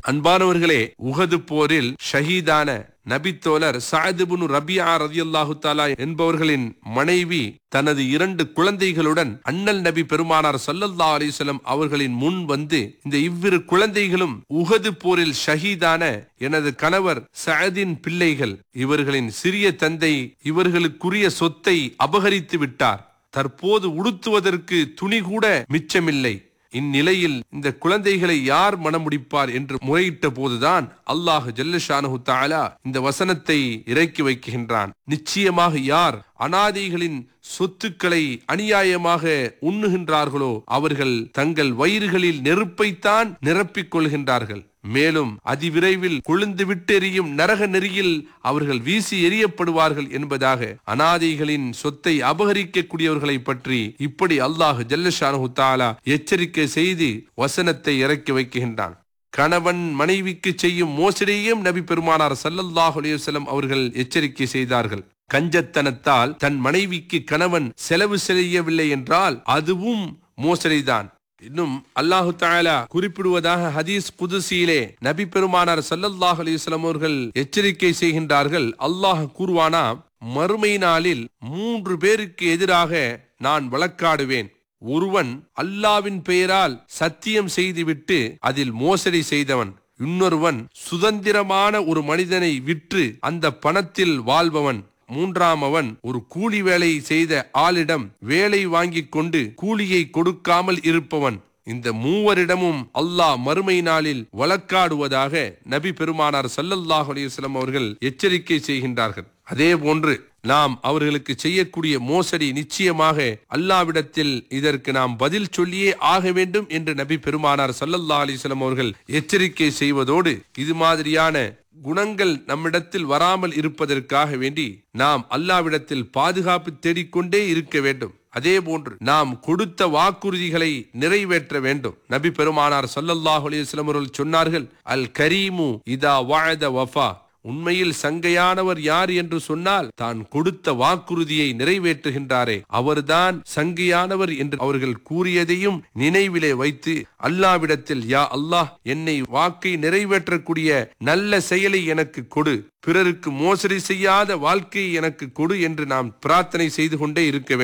அன்பானவர்களே உகது போரில் ஷஹீதான நபித்தோழர் சாதிபுனு ரபியா ரதியல்லாஹு தாலா என்பவர்களின் மனைவி தனது இரண்டு குழந்தைகளுடன் அண்ணல் நபி பெருமானார் சல்லல்லா அலிஸ்லம் அவர்களின் முன் வந்து இந்த இவ்விரு குழந்தைகளும் உகது போரில் ஷஹீதான எனது கணவர் சஅதின் பிள்ளைகள் இவர்களின் சிறிய தந்தை இவர்களுக்குரிய சொத்தை அபகரித்து விட்டார் தற்போது உடுத்துவதற்கு துணி கூட மிச்சமில்லை இந்நிலையில் இந்த குழந்தைகளை யார் மணமுடிப்பார் என்று முறையிட்ட போதுதான் அல்லாஹ் ஜல்லஷானு தாலா இந்த வசனத்தை இறக்கி வைக்கின்றான் நிச்சயமாக யார் அனாதைகளின் சொத்துக்களை அநியாயமாக உண்ணுகின்றார்களோ அவர்கள் தங்கள் வயிறுகளில் நெருப்பைத்தான் நிரப்பிக் கொள்கின்றார்கள் மேலும் அதிவிரைவில் கொழுந்து விட்டெறியும் நரக நெறியில் அவர்கள் வீசி எறியப்படுவார்கள் என்பதாக அனாதைகளின் சொத்தை அபகரிக்கக்கூடியவர்களை பற்றி இப்படி அல்லாஹ் ஜல்லஷானு தாலா எச்சரிக்கை செய்து வசனத்தை இறக்கி வைக்கின்றான் கணவன் மனைவிக்கு செய்யும் மோசடியையும் நபி பெருமானார் சல்லல்லாஹு அலைஹி வஸல்லம் அவர்கள் எச்சரிக்கை செய்தார்கள் கஞ்சத்தனத்தால் தன் மனைவிக்கு கணவன் செலவு செய்யவில்லை என்றால் அதுவும் மோசடிதான் இன்னும் அல்லாஹு தாலா குறிப்பிடுவதாக ஹதீஸ் குதுசியிலே நபி பெருமானார் சல்லல்லாஹ் அலிஸ்லாம் அவர்கள் எச்சரிக்கை செய்கின்றார்கள் அல்லாஹ் கூறுவானா மறுமை நாளில் மூன்று பேருக்கு எதிராக நான் வழக்காடுவேன் ஒருவன் அல்லாவின் பெயரால் சத்தியம் செய்துவிட்டு அதில் மோசடி செய்தவன் இன்னொருவன் சுதந்திரமான ஒரு மனிதனை விற்று அந்த பணத்தில் வாழ்பவன் மூன்றாம் அவன் ஒரு கூலி வேலை செய்த ஆளிடம் வேலை வாங்கிக் கொண்டு கூலியை கொடுக்காமல் இருப்பவன் இந்த மூவரிடமும் அல்லாஹ் மறுமை நாளில் வழக்காடுவதாக நபி பெருமானார் சல்லல்லாஹ் அலிஸ்லாம் அவர்கள் எச்சரிக்கை செய்கின்றார்கள் அதே போன்று நாம் அவர்களுக்கு செய்யக்கூடிய மோசடி நிச்சயமாக அல்லாவிடத்தில் இதற்கு நாம் பதில் சொல்லியே ஆக வேண்டும் என்று நபி பெருமானார் சல்லல்லா அலிஸ்லாம் அவர்கள் எச்சரிக்கை செய்வதோடு இது மாதிரியான குணங்கள் நம்மிடத்தில் வராமல் இருப்பதற்காக வேண்டி நாம் அல்லாவிடத்தில் பாதுகாப்பு தேடிக்கொண்டே இருக்க வேண்டும் அதே போன்று நாம் கொடுத்த வாக்குறுதிகளை நிறைவேற்ற வேண்டும் நபி பெருமானார் சல்லல்லாஹு அலிஸ்லம் அவர்கள் சொன்னார்கள் அல் கரீமு இதா வாழத வஃபா உண்மையில் சங்கையானவர் யார் என்று சொன்னால் தான் கொடுத்த வாக்குறுதியை நிறைவேற்றுகின்றாரே அவர்தான் சங்கையானவர் என்று அவர்கள் கூறியதையும் நினைவிலே வைத்து அல்லாவிடத்தில் யா அல்லாஹ் என்னை வாக்கை நிறைவேற்றக்கூடிய நல்ல செயலை எனக்கு கொடு பிறருக்கு மோசடி செய்யாத வாழ்க்கையை எனக்கு கொடு என்று நாம் பிரார்த்தனை செய்து கொண்டே இருக்க வேண்டும்